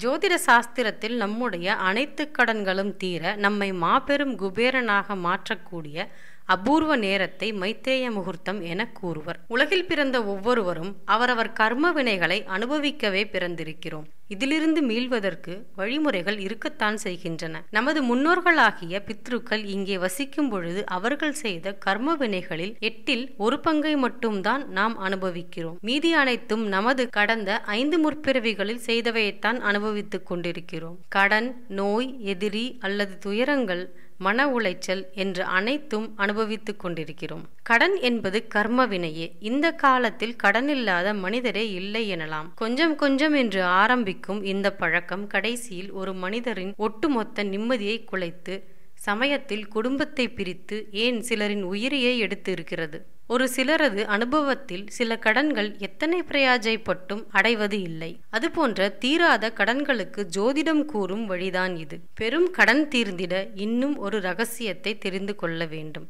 ஜோதிட சாஸ்திரத்தில் நம்முடைய அனைத்து கடன்களும் தீர நம்மை மாபெரும் குபேரனாக மாற்றக்கூடிய அபூர்வ நேரத்தை மைத்தேய முகூர்த்தம் என கூறுவர் உலகில் பிறந்த ஒவ்வொருவரும் அவரவர் கர்ம வினைகளை அனுபவிக்கவே பிறந்திருக்கிறோம் இதிலிருந்து மீள்வதற்கு வழிமுறைகள் இருக்கத்தான் செய்கின்றன நமது முன்னோர்களாகிய பித்ருக்கள் இங்கே வசிக்கும் பொழுது அவர்கள் செய்த கர்ம வினைகளில் எட்டில் ஒரு பங்கை மட்டும்தான் நாம் அனுபவிக்கிறோம் மீதி அனைத்தும் நமது கடந்த ஐந்து முற்பிறவிகளில் செய்தவையைத்தான் அனுபவித்துக் கொண்டிருக்கிறோம் கடன் நோய் எதிரி அல்லது துயரங்கள் மன உளைச்சல் என்று அனைத்தும் அனுபவித்துக் கொண்டிருக்கிறோம் கடன் என்பது கர்ம வினையே இந்த காலத்தில் கடன் இல்லாத மனிதரே இல்லை எனலாம் கொஞ்சம் கொஞ்சம் என்று ஆரம்பிக்கும் இந்த பழக்கம் கடைசியில் ஒரு மனிதரின் ஒட்டுமொத்த நிம்மதியை குலைத்து சமயத்தில் குடும்பத்தை பிரித்து ஏன் சிலரின் உயிரையே எடுத்து இருக்கிறது ஒரு சிலரது அனுபவத்தில் சில கடன்கள் எத்தனை பிரயாஜைப்பட்டும் அடைவது இல்லை அதுபோன்ற தீராத கடன்களுக்கு ஜோதிடம் கூறும் வழிதான் இது பெரும் கடன் தீர்ந்திட இன்னும் ஒரு ரகசியத்தை தெரிந்து கொள்ள வேண்டும்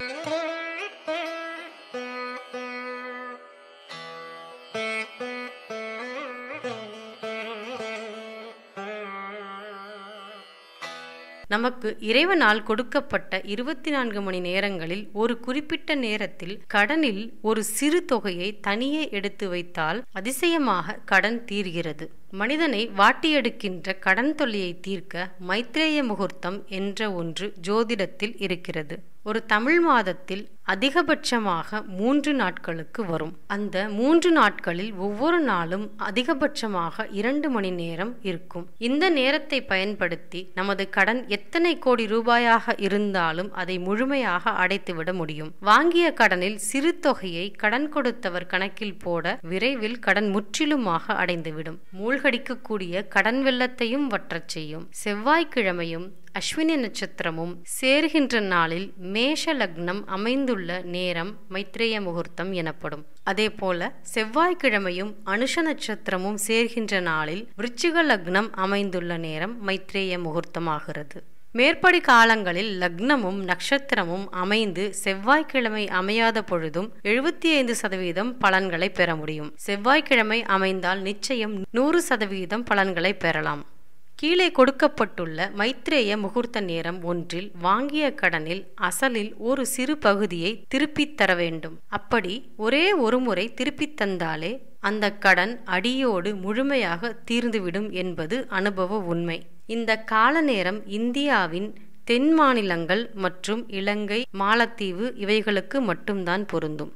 நமக்கு இறைவனால் கொடுக்கப்பட்ட இருபத்தி நான்கு மணி நேரங்களில் ஒரு குறிப்பிட்ட நேரத்தில் கடனில் ஒரு சிறு தொகையை தனியே எடுத்து வைத்தால் அதிசயமாக கடன் தீர்கிறது மனிதனை வாட்டியெடுக்கின்ற கடன் தொல்லையை தீர்க்க மைத்ரேய முகூர்த்தம் என்ற ஒன்று ஜோதிடத்தில் இருக்கிறது ஒரு தமிழ் மாதத்தில் அதிகபட்சமாக மூன்று நாட்களுக்கு வரும் அந்த மூன்று நாட்களில் ஒவ்வொரு நாளும் அதிகபட்சமாக இரண்டு மணி நேரம் இருக்கும் இந்த நேரத்தை பயன்படுத்தி நமது கடன் எத்தனை கோடி ரூபாயாக இருந்தாலும் அதை முழுமையாக அடைத்துவிட முடியும் வாங்கிய கடனில் சிறு தொகையை கடன் கொடுத்தவர் கணக்கில் போட விரைவில் கடன் முற்றிலுமாக அடைந்துவிடும் மூழ்கடிக்கக்கூடிய கடன் வெள்ளத்தையும் வற்றச் செய்யும் செவ்வாய்க்கிழமையும் அஸ்வினி நட்சத்திரமும் சேர்கின்ற நாளில் மேஷ லக்னம் அமைந்துள்ள நேரம் மைத்ரேய முகூர்த்தம் எனப்படும் அதேபோல செவ்வாய்க்கிழமையும் அனுஷ நட்சத்திரமும் சேர்கின்ற நாளில் விருச்சிக லக்னம் அமைந்துள்ள நேரம் மைத்ரேய முகூர்த்தமாகிறது மேற்படி காலங்களில் லக்னமும் நட்சத்திரமும் அமைந்து செவ்வாய்க்கிழமை அமையாத பொழுதும் எழுபத்தி ஐந்து சதவீதம் பலன்களை பெற முடியும் செவ்வாய்க்கிழமை அமைந்தால் நிச்சயம் நூறு சதவீதம் பலன்களை பெறலாம் கீழே கொடுக்கப்பட்டுள்ள மைத்ரேய முகூர்த்த நேரம் ஒன்றில் வாங்கிய கடனில் அசலில் ஒரு சிறு பகுதியை திருப்பித் தர வேண்டும் அப்படி ஒரே ஒரு முறை திருப்பித் தந்தாலே அந்த கடன் அடியோடு முழுமையாக தீர்ந்துவிடும் என்பது அனுபவ உண்மை இந்த கால நேரம் இந்தியாவின் தென் மாநிலங்கள் மற்றும் இலங்கை மாலத்தீவு இவைகளுக்கு மட்டும்தான் பொருந்தும்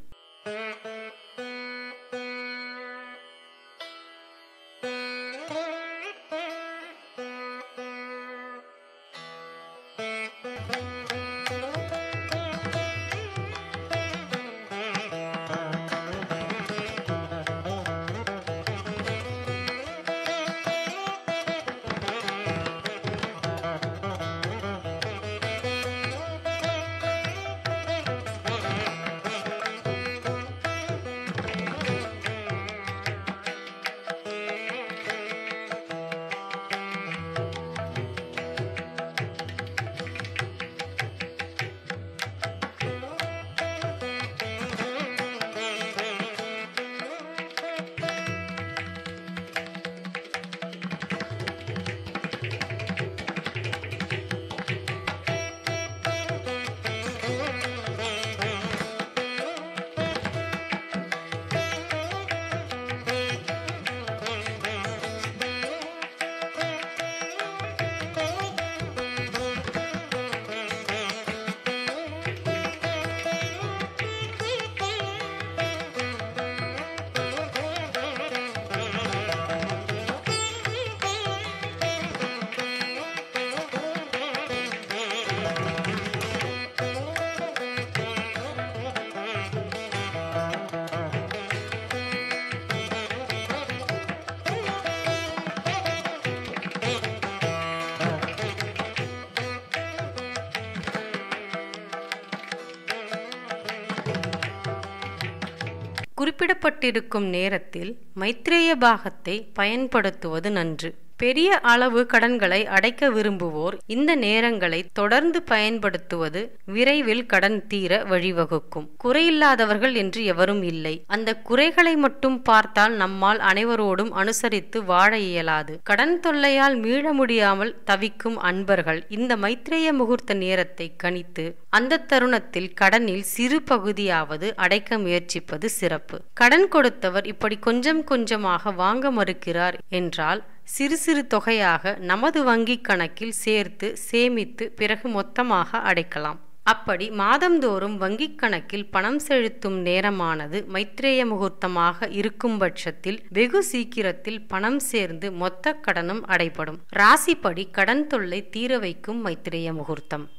குறிப்பிடப்பட்டிருக்கும் நேரத்தில் மைத்ரேய பாகத்தை பயன்படுத்துவது நன்று பெரிய அளவு கடன்களை அடைக்க விரும்புவோர் இந்த நேரங்களை தொடர்ந்து பயன்படுத்துவது விரைவில் கடன் தீர வழிவகுக்கும் குறையில்லாதவர்கள் என்று எவரும் இல்லை அந்த குறைகளை மட்டும் பார்த்தால் நம்மால் அனைவரோடும் அனுசரித்து வாழ இயலாது கடன் தொல்லையால் மீள முடியாமல் தவிக்கும் அன்பர்கள் இந்த மைத்ரேய முகூர்த்த நேரத்தை கணித்து அந்த தருணத்தில் கடனில் சிறு பகுதியாவது அடைக்க முயற்சிப்பது சிறப்பு கடன் கொடுத்தவர் இப்படி கொஞ்சம் கொஞ்சமாக வாங்க மறுக்கிறார் என்றால் சிறு சிறு தொகையாக நமது வங்கிக் கணக்கில் சேர்த்து சேமித்து பிறகு மொத்தமாக அடைக்கலாம் அப்படி மாதந்தோறும் வங்கிக் கணக்கில் பணம் செலுத்தும் நேரமானது மைத்ரேய முகூர்த்தமாக இருக்கும் பட்சத்தில் வெகு சீக்கிரத்தில் பணம் சேர்ந்து மொத்த கடனும் அடைபடும் ராசிப்படி கடன் தொல்லை தீர வைக்கும் மைத்ரேய முகூர்த்தம்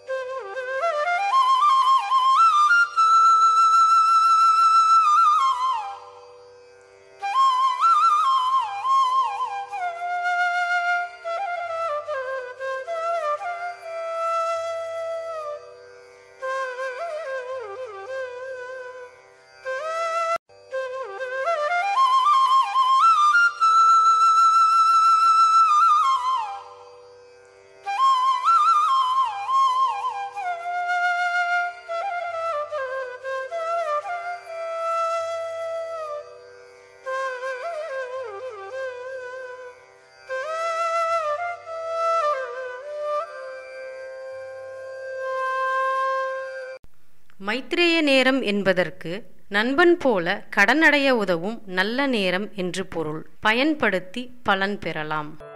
மைத்ரேய நேரம் என்பதற்கு நண்பன் போல கடனடைய உதவும் நல்ல நேரம் என்று பொருள் பயன்படுத்தி பலன் பெறலாம்